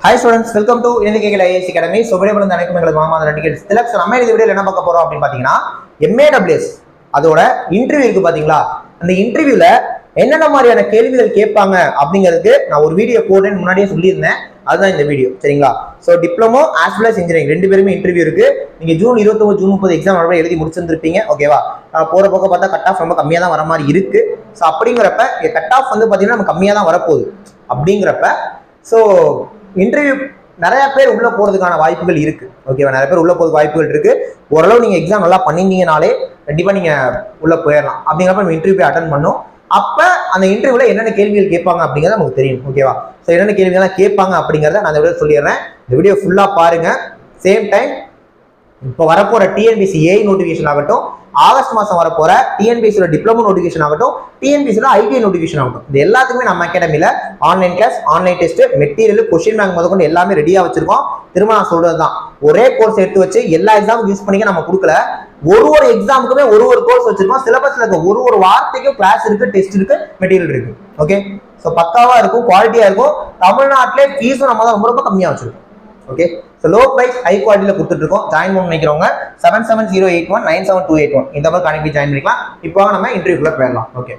hi students welcome to இணைந்திகைகள் IAC academy சுபடிபுரம் அனைக்கும் எங்களது மாமா நடிகர் திலக் நம்ம இந்த வீடியோல என்ன பார்க்க போறோம் அப்படின்னு பாத்தீங்கன்னா எம்ஏடபிள்யூஎஸ் அதோட இன்டர்வியூ இருக்கு பாத்தீங்களா அந்த இன்டர்வியூல என்னென்ன மாதிரியான கேள்விகள் கேட்பாங்க அப்படிங்கிறதுக்கு நான் ஒரு வீடியோ போடுறேன்னு முன்னாடியே சொல்லியிருந்தேன் அதுதான் இந்த வீடியோ சரிங்களா so diploma as well as engineering ரெண்டு பேருமே இன்டர்வியூ இருக்கு நீங்க ஜூன் இருபத்தொம்பது ஜூன் முப்பது எக்ஸாம் ஆல்ரெடி எழுதி முடிச்சிருந்திருப்பீங்க ஓகேவா அஹ் போற பக்கம் பார்த்தா கட் ஆஃப் ரொம்ப கம்மியாக தான் வர மாதிரி இருக்கு ஸோ அப்படிங்கிறப்ப கட் ஆஃப் வந்து பார்த்தீங்கன்னா நம்ம கம்மியாக தான் வரப்போகுது அப்படிங்கிறப்ப ஸோ இன்டர்வியூ நிறைய பேர் உள்ள போறதுக்கான வாய்ப்புகள் இருக்கு ஓகேவா நிறைய பேர் உள்ள போறதுக்கு வாய்ப்புகள் இருக்கு ஓரளவு நீங்க எக்ஸாம் நல்லா பண்ணிருந்தீங்கனாலே கண்டிப்பா நீங்க உள்ள போயிடலாம் அப்படிங்கிறப்ப நம்ம இன்டர்வியூ போய் அட்டன் பண்ணோம் அப்ப அந்த இன்டர்வியூல என்னென்ன கேள்விகள் கேட்பாங்க அப்படிங்கிறது நமக்கு தெரியும் ஓகேவா ஸோ என்னென்ன கேள்விகள்லாம் கேட்பாங்க அப்படிங்கிறத நான் இந்த வீடியோ சொல்லிடுறேன் இந்த வீடியோ ஃபுல்லா பாருங்க சேம் டைம் இப்போ வரப்போற டிஎன்பிசி ஏஐ நோட்டிஃபிகேஷன் ஆகட்டும் ஆகஸ்ட் மாசம் வரப்போற டிஎன்பிசியோட டிப்ளமோ நோட்டிஃபிகேஷன் ஆகட்டும் டிஎன்பிசியோட ஐடிஐ நோட்டிஃபிகேஷன் ஆகட்டும் இது எல்லாத்துக்குமே நம்ம அகாடமில online class online test material question bank முதற்கொண்டு எல்லாமே ரெடியா வச்சிருக்கோம் திரும்ப நான் சொல்றது தான் ஒரே கோர்ஸ் எடுத்து வச்சு எல்லா எக்ஸாமும் யூஸ் பண்ணிக்க நம்ம கொடுக்கல ஒரு ஒரு எக்ஸாமுக்குமே ஒரு ஒரு கோர்ஸ் வச்சிருக்கோம் சிலபஸ்ல இருக்க ஒரு ஒரு வார்த்தைக்கும் கிளாஸ் இருக்கு டெஸ்ட் இருக்கு மெட்டீரியல் இருக்கு ஓகே ஸோ பக்காவா இருக்கும் குவாலிட்டியா இருக்கும் தமிழ்நாட்டிலே ஃபீஸும் நம்ம தான் ரொம்ப ரொம்ப கம்மியா வச்சிருக்கோம் okay so low price high குவாலிட்டியில் கொடுத்துட்டு இருக்கோம் ஜாயின் பண்ண நினைக்கிறவங்க seven seven zero eight one nine seven two eight one இந்த மாதிரி கணக்கு ஜாயின் பண்ணிக்கலாம் இப்போ நம்ம இன்டர்வியூக்குள்ள போயிடலாம் ஓகே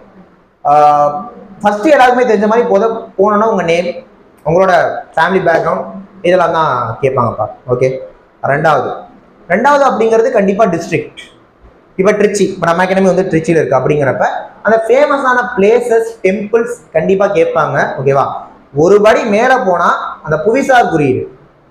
ஃபர்ஸ்ட் எல்லாருக்குமே தெரிஞ்ச மாதிரி போத போனோன்னா உங்க நேம் உங்களோட ஃபேமிலி பேக்ரவுண்ட் இதெல்லாம் தான் கேட்பாங்கப்பா ஓகே ரெண்டாவது ரெண்டாவது அப்படிங்கிறது கண்டிப்பா டிஸ்ட்ரிக்ட் இப்போ ட்ரிச்சி இப்போ நம்ம அகாடமி வந்து ட்ரிச்சியில் இருக்கு அப்படிங்கிறப்ப அந்த ஃபேமஸான பிளேசஸ் டெம்பிள்ஸ் கண்டிப்பா கேட்பாங்க ஓகேவா ஒரு படி மேலே போனா அந்த புவிசார் குறியீடு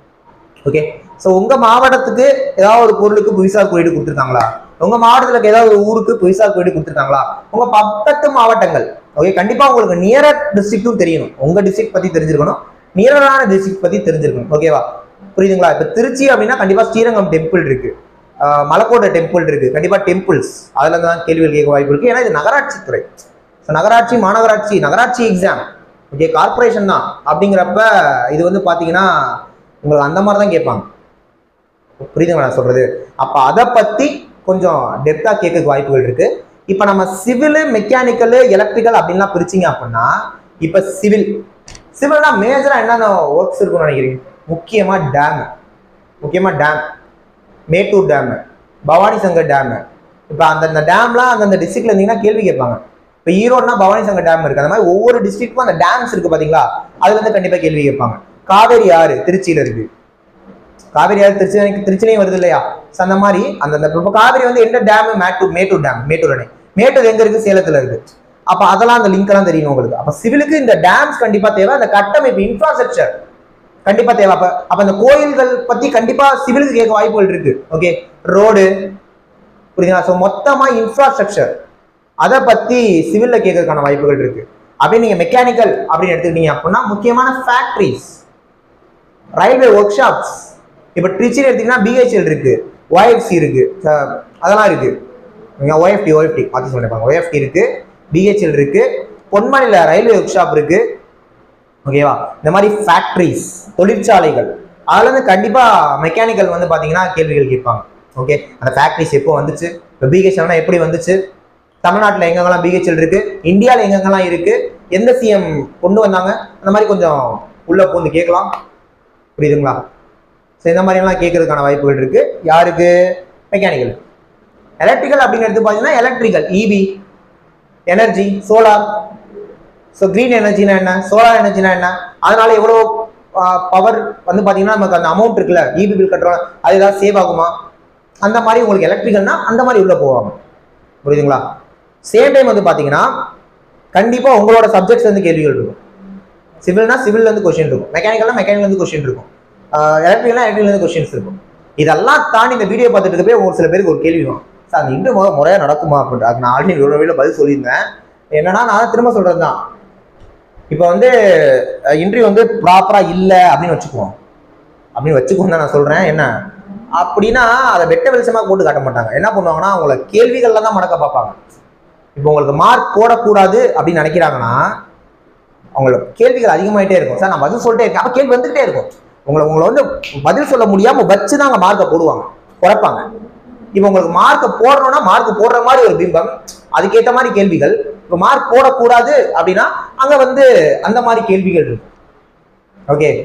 ஓகே ஸோ உங்க மாவட்டத்துக்கு ஏதாவது ஒரு பொருளுக்கு புவிசார் குறியீடு கொடுத்துருக்காங்களா உங்க மாவட்டத்தில் இருக்க ஏதாவது ஒரு ஊருக்கு புவிசார் குறியீடு கொடுத்துருக்காங்களா உங்க பக்கத்து மாவட்டங்கள் ஓகே கண்டிப்பா உங்களுக்கு நியரர் டிஸ்ட்ரிக்ட்டும் தெரியணும் உங்க டிஸ்ட்ரிக்ட் பத்தி தெரிஞ்சிருக்கணும் நியரான டிஸ்ட்ரிக்ட் பத்தி தெரிஞ்சிருக்கணும் ஓகேவா புரியுதுங்களா இப்போ திருச்சி அப்படின்னா கண்டிப்பா ஸ்ரீரங்கம் டெம்பிள் இருக்கு ஆஹ் மலக்கோட்டை டெம்பிள் இருக்கு கண்டிப்பா டெம்பிள்ஸ் அதுல தான் கேள்விகள் கேட்க வாய்ப்பு இருக்கு ஏன்னா இது நகராட்சி துறை ஸோ நகராட்சி மாநகராட்சி நகராட்சி எக்ஸாம் ஓகே கார்ப்பரேஷன் தான் அப்படிங்கிறப்ப இது வந்து பாத்தீங்கன்னா உங்களுக்கு அந்த மாதிரி தான் கேட்பாங்க புரியுதுங்களா நான் சொல்றது அப்ப அதை பத்தி கொஞ்சம் டெப்தா கேட்க வாய்ப்புகள் இருக்கு இப்ப நம்ம சிவில் மெக்கானிக்கல் எலக்ட்ரிக்கல் அப்படின்லாம் பிரிச்சிங்க அப்படின்னா இப்ப சிவில் சிவில்னா மேஜரா என்னென்ன ஒர்க்ஸ் இருக்கும்னு நினைக்கிறீங்க முக்கியமா டேம் முக்கியமா dam Mettur dam Bhavani Shankar dam இப்போ அந்தந்த டேம்லாம் அந்தந்த டிஸ்ட்ரிக்ட்ல இருந்தீங்கன்னா கேள்வி கேட்பாங்க இப்போ ஈரோடுனா பவானி சங்கர் டேம் இருக்கு அந்த மாதிரி ஒவ்வொரு டிஸ்ட்ரிக்ட்க்கும் அந்த டேம்ஸ் இருக்கு பாத்தீங்களா அதுல இருந்து கண்டிப்பா கேள்வி கேட்பாங்க காவேரி ஆறு திருச்சியில இருக்கு காவேரி ஆறு திருச்சி திருச்சிலையும் வருது இல்லையா So, அந்த மாதிரி அந்த அந்த இப்போ காவேரி வந்து எந்த டேம் மேட்டூர் மேட்டூர் டேம் மேட்டூர் அணை மேட்டூர் எங்க இருக்கு சேலத்துல இருக்கு அப்ப அதெல்லாம் அந்த லிங்க் எல்லாம் தெரியணும் உங்களுக்கு அப்ப சிவிலுக்கு இந்த டேம்ஸ் கண்டிப்பா தேவை அந்த கட்டமைப்பு இன்ஃப்ராஸ்ட்ரக்சர் கண்டிப்பா தேவை அப்ப அப்ப அந்த கோயில்கள் பத்தி கண்டிப்பா சிவிலுக்கு கேட்க வாய்ப்புகள் இருக்கு ஓகே ரோடு புரியுதுங்களா ஸோ மொத்தமா இன்ஃப்ராஸ்ட்ரக்சர் அதை பத்தி சிவில்ல கேட்கறதுக்கான வாய்ப்புகள் இருக்கு அப்படியே நீங்க மெக்கானிக்கல் அப்படின்னு எடுத்துக்கிட்டீங்க அப்படின்னா முக்கியமான ஃபேக்டரிஸ் ரயில்வே ஒர்க் ஷாப்ஸ் இப்போ ட்ரிச்சில் எடுத்தீங்கன்னா பிஹெச்எல் இருக்கு ஒய்எஃப்சி இருக்கு அஹ் அதெல்லாம் இருக்கு ஒய்எஃப்டி ஒய்எஃப்டி பார்த்து சொல்லிருப்பாங்க ஒய்எஃப்டி இருக்கு பிஹெச்எல் இருக்கு பொன்மலையில் ரயில்வே ஒர்க் ஷாப் இருக்கு ஓகேவா இந்த மாதிரி ஃபேக்ட்ரிஸ் தொழிற்சாலைகள் அதுல இருந்து கண்டிப்பா மெக்கானிக்கல் வந்து பாத்தீங்கன்னா கேள்விகள் கேட்பாங்க ஓகே அந்த ஃபேக்ட்ரிஸ் எப்போ வந்துச்சு இப்போ பிஹெச்எல்னா எப்படி வந்துச்சு தமிழ்நாட்டில் எங்கெங்கெல்லாம் பிஹெச்எல் இருக்கு இந்தியாவில் எங்கெங்கெல்லாம் இருக்கு எந்த சிஎம் கொண்டு வந்தாங்க அந்த மாதிரி கொஞ்சம் உள்ள பூந்து கேட்கலாம் புரியுதுங்களா ஸோ இந்த மாதிரிலாம் கேட்கறதுக்கான வாய்ப்புகள் இருக்கு யாருக்கு மெக்கானிக்கல் எலக்ட்ரிக்கல் அப்படின்னு எடுத்து பார்த்தீங்கன்னா electrical EB energy solar so green எனர்ஜினா என்ன சோலார் எனர்ஜினா என்ன அதனால எவ்வளோ பவர் வந்து பார்த்தீங்கன்னா நமக்கு அந்த அமௌண்ட் இருக்குல்ல இபி பில் கட்டுறோம் அது ஏதாவது சேவ் ஆகுமா அந்த மாதிரி உங்களுக்கு எலக்ட்ரிக்கல்னா அந்த மாதிரி உள்ள போவாங்க புரியுதுங்களா சேம் டைம் வந்து பார்த்தீங்கன்னா கண்டிப்பாக உங்களோட சப்ஜெக்ட்ஸ் வந்து கேள்விகள் இருக்கும் சிவில்னா சிவில்ல இருந்து கொஸ்டின் இருக்கும் மெக்கானிக்கல்னா மெக்கானிக்கல் இருந்து கொஸ்டின் இருக்கும் எலக்ட்ரிக்கல்னா எலக்ட்ரிக்கல் இருந்து கொஸ்டின்ஸ் இருக்கும் இதெல்லாம் தாண்டி இந்த வீடியோ பார்த்துட்டு இருக்கப்பே ஒரு சில பேருக்கு ஒரு கேள்வி வரும் சார் அந்த இன்டர்வியூ முறை முறையாக நடக்குமா அப்படின்ட்டு அது நான் ஆல்ரெடி ஒரு வழியில் பதில் சொல்லியிருந்தேன் என்னன்னா நான் திரும்ப சொல்றது தான் இப்போ வந்து இன்டர்வியூ வந்து ப்ராப்பரா இல்லை அப்படின்னு வச்சுக்குவோம் அப்படின்னு வச்சுக்குவோம் தான் நான் சொல்றேன் என்ன அப்படின்னா அதை வெட்ட வெளிச்சமா போட்டு காட்ட மாட்டாங்க என்ன பண்ணுவாங்கன்னா அவங்கள கேள்விகள்ல தான் மடக்க பார்ப்பாங்க இப்போ உங்களுக்கு மார்க் போடக்கூடாது அப்படின்னு நினைக்கிறாங்கன்னா அவங்களோட கேள்விகள் அதிகமாயிட்டே இருக்கும் சார் நான் பதில் சொல்லிட்டே இருக்கேன் அப்ப கேள்வி வந்துகிட்டே இருக்கும் உங்களை உங்களை வந்து பதில் சொல்ல முடியாம வச்சு தான் அங்கே மார்க்கை போடுவாங்க குறைப்பாங்க இப்போ உங்களுக்கு மார்க்கை போடணும்னா மார்க் போடுற மாதிரி ஒரு பிம்பம் அதுக்கேற்ற மாதிரி கேள்விகள் இப்போ மார்க் போடக்கூடாது அப்படின்னா அங்க வந்து அந்த மாதிரி கேள்விகள் இருக்கு ஓகே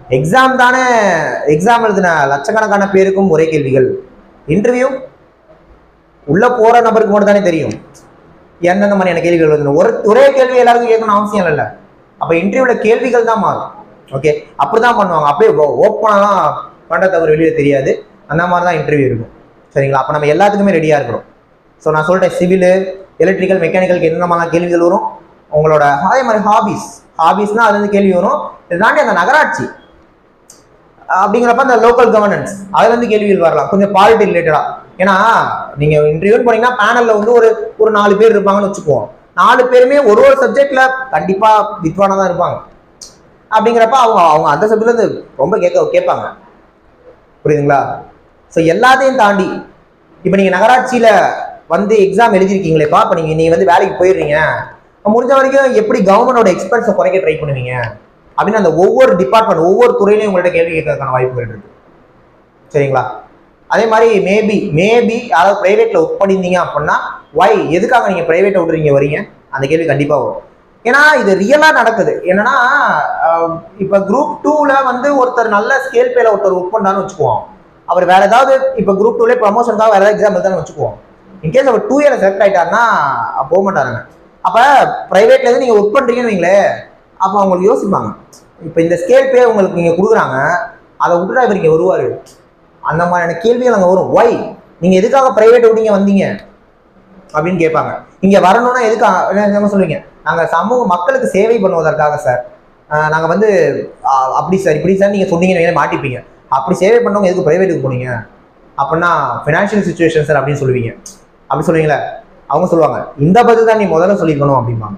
எக்ஸாம் தானே எக்ஸாம் எழுதின லட்சக்கணக்கான பேருக்கும் ஒரே கேள்விகள் இன்டர்வியூ உள்ள போற நபருக்கு மட்டும் தானே தெரியும் எந்தெந்த மாதிரியான கேள்விகள் வருது ஒரு ஒரே கேள்வி எல்லாருக்கும் கேட்கணும் அவசியம் இல்லைல்ல அப்போ இன்டர்வியூல கேள்விகள் தான் மாறும் ஓகே அப்படிதான் பண்ணுவாங்க அப்படியே ஓப்பனாலாம் பண்ற தவிர வெளியே தெரியாது அந்த மாதிரி தான் இன்டர்வியூ இருக்கும் சரிங்களா அப்போ நம்ம எல்லாத்துக்குமே ரெடியாக இருக்கிறோம் ஸோ நான் சொல்லிட்டேன் சிவில் எலக்ட்ரிக்கல் மெக்கானிக்கலுக்கு என்ன மாதிரிலாம் கேள்விகள் வரும் உங்களோட அதே மாதிரி ஹாபிஸ் ஹாபிஸ்னால் அது வந்து கேள்வி வரும் இதை தாண்டி அந்த நகராட்சி அப்படிங்கிறப்ப அந்த லோக்கல் கவர்னன்ஸ் அதுல இருந்து கேள்விகள் வரலாம் கொஞ்சம் பாலிட்டி ரிலேட்டடா ஏன்னா நீங்க இன்டர்வியூன்னு போனீங்கன்னா பேனல்ல வந்து ஒரு ஒரு நாலு பேர் இருப்பாங்கன்னு வச்சுக்குவோம் நாலு பேருமே ஒரு ஒரு சப்ஜெக்ட்ல கண்டிப்பா வித்வானா தான் இருப்பாங்க அப்படிங்கிறப்ப அவங்க அவங்க அந்த சப்ஜெக்ட்ல இருந்து ரொம்ப கேட்க கேட்பாங்க புரியுதுங்களா ஸோ எல்லாத்தையும் தாண்டி இப்போ நீங்க நகராட்சியில வந்து எக்ஸாம் எழுதிருக்கீங்களேப்பா இப்போ நீங்க நீங்க வந்து வேலைக்கு போயிடுறீங்க அப்ப முடிஞ்ச வரைக்கும் எப்படி கவர்மெண்டோட எக்ஸ்பென்ஸை குறைக்க ட்ரை பண்ணுவீங்க அப்படின்னு அந்த ஒவ்வொரு டிபார்ட்மெண்ட் ஒவ்வொரு துறையிலையும் உங்கள்ட்ட கேள்வி கேட்கறதுக்கான வாய்ப்புகள் இருக்கு சரிங்களா அதே மாதிரி மேபி மேபி யாராவது பிரைவேட்ல ஒர்க் பண்ணியிருந்தீங்க அப்படின்னா வை எதுக்காக நீங்க பிரைவேட்டை விட்டுறீங்க வரீங்க அந்த கேள்வி கண்டிப்பா வரும் ஏன்னா இது ரியலா நடக்குது என்னன்னா அஹ், இப்ப குரூப் டூல வந்து ஒருத்தர் நல்ல ஸ்கேல் பேல ஒருத்தர் ஒர்க் பண்ணான்னு வச்சுக்குவோம் அவர் வேற ஏதாவது இப்ப குரூப் டூல ப்ரமோஷனுக்காக வேற ஏதாவது எக்ஸாம் எழுதான்னு வச்சுக்குவோம் இன்கேஸ் அவர் டூ இயர் செலக்ட் ஆயிட்டாருன்னா போக மாட்டாருங்க அப்ப பிரைவேட்ல இருந்து நீங்க ஒர்க் பண்றீங்கன்னு வைங்களேன் அப்ப அவங்களுக்கு யோசிப்பாங்க இப்ப இந்த ஸ்கேல் பே உங்களுக்கு நீங்க கொடுக்குறாங்க அதை விட்டுட்டா இவர் இங்க வருவாரு அந்த மாதிரியான கேள்விகள் அங்க வரும் ஒய் நீங்க எதுக்காக பிரைவேட் விட்டு இங்க வந்தீங்க அப்படின்னு கேட்பாங்க இங்க வரணும்னா எதுக்காக என்ன என்ன சொல்லுவீங்க நாங்க சமூக மக்களுக்கு சேவை பண்ணுவதற்காக சார் ஆஹ் நாங்க வந்து ஆஹ் அப்படி சார் இப்படி சார் நீங்க சொன்னீங்கன்னு மாட்டிப்பீங்க அப்படி சேவை பண்ணவங்க எதுக்கு பிரைவேட்டுக்கு போனீங்க அப்படின்னா ஃபினான்ஷியல் சுச்சுவேஷன் சார் அப்படின்னு சொல்லுவீங்க அப்படி சொல்லுவீங்களே அவங்க சொல்லுவாங்க இந்த பதில் தான் நீ முதல்ல சொல்லிக்கணும் அப்படிம்பாங்க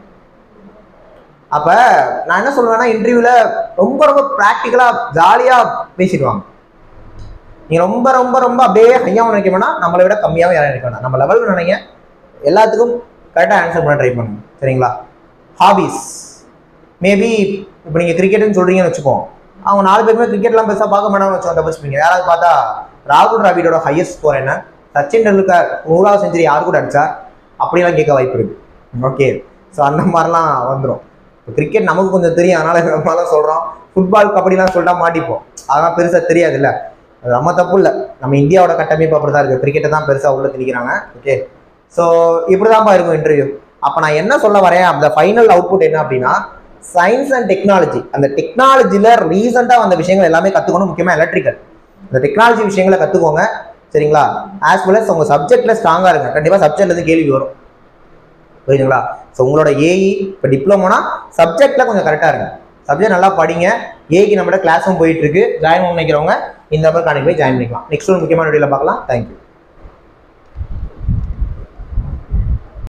அப்ப நான் என்ன சொல்லுவேன்னா இன்டர்வியூல ரொம்ப ரொம்ப ப்ராக்டிக்கலா ஜாலியா பேசிடுவாங்க நீங்க ரொம்ப ரொம்ப ரொம்ப அப்படியே ஹையாவும் நினைக்க வேணாம் நம்மளை விட கம்மியாவும் யாரும் நினைக்க வேணாம் நம்ம லெவல் நினைங்க எல்லாத்துக்கும் கரெக்டாக ஆன்சர் பண்ண ட்ரை பண்ணுங்க சரிங்களா ஹாபிஸ் மேபி இப்போ நீங்கள் கிரிக்கெட்னு சொல்றீங்கன்னு வச்சுக்கோம் அவங்க நாலு பேருமே கிரிக்கெட்லாம் பெருசாக பார்க்க மாட்டாங்கன்னு வச்சுக்கோங்க தப்பிச்சுப்பீங்க யாராவது பார்த்தா ராகுல் டிராவிடோட ஹையஸ்ட் ஸ்கோர் என்ன சச்சின் டெண்டுல்கர் நூறாவது செஞ்சுரி யார் கூட அடிச்சா அப்படிலாம் கேட்க வாய்ப்பு இருக்கு ஓகே ஸோ அந்த மாதிரிலாம் வந்துடும் இப்போ கிரிக்கெட் நமக்கு கொஞ்சம் தெரியும் அதனால இந்த மாதிரிலாம் சொல்கிறோம் ஃபுட்பால் கபடிலாம் சொல்லிட்டா மாட்டிப்போம் அதெல்லாம் பெருசாக தெரியாது இல்லை அது நம்ம தப்பு இல்லை நம்ம இந்தியாவோட கட்டமைப்பு அப்படி தான் இருக்குது கிரிக்கெட்டை தான் பெருசாக உள்ள திணிக்கிறாங்க ஓகே ஸோ இப்படி தான்ப்பா இருக்கும் இன்டர்வியூ அப்போ நான் என்ன சொல்ல வரேன் அந்த ஃபைனல் அவுட்புட் என்ன அப்படின்னா சயின்ஸ் அண்ட் டெக்னாலஜி அந்த டெக்னாலஜியில் ரீசெண்டாக வந்த விஷயங்கள் எல்லாமே கற்றுக்கணும் முக்கியமாக எலக்ட்ரிக்கல் இந்த டெக்னாலஜி விஷயங்களை கற்றுக்கோங்க சரிங்களா ஆஸ் வெல் as உங்கள் சப்ஜெக்டில் ஸ்ட்ராங்காக இருங்க கண்டிப்பாக சப்ஜெக்ட்லேருந்து கேள்வி வரும் புரியுதுங்களா ஸோ உங்களோட ஏஇ இப்போ டிப்ளமோனா சப்ஜெக்டில் கொஞ்சம் கரெக்டாக இருங்க சப்ஜெக்ட் நல்லா படிங்க ஏக்கு நம்மளோட கிளாஸும் போயிட்டு இருக்கு ஜாயின் பண்ண நினைக்கிறவங்க இந்த நம்பர் கணக்கு போய் ஜாயின் பண்ணிக்கலாம் நெக்ஸ்ட் ஒரு முக்கியமான வீடியோவில் பார்க்கலாம் தேங்க்யூ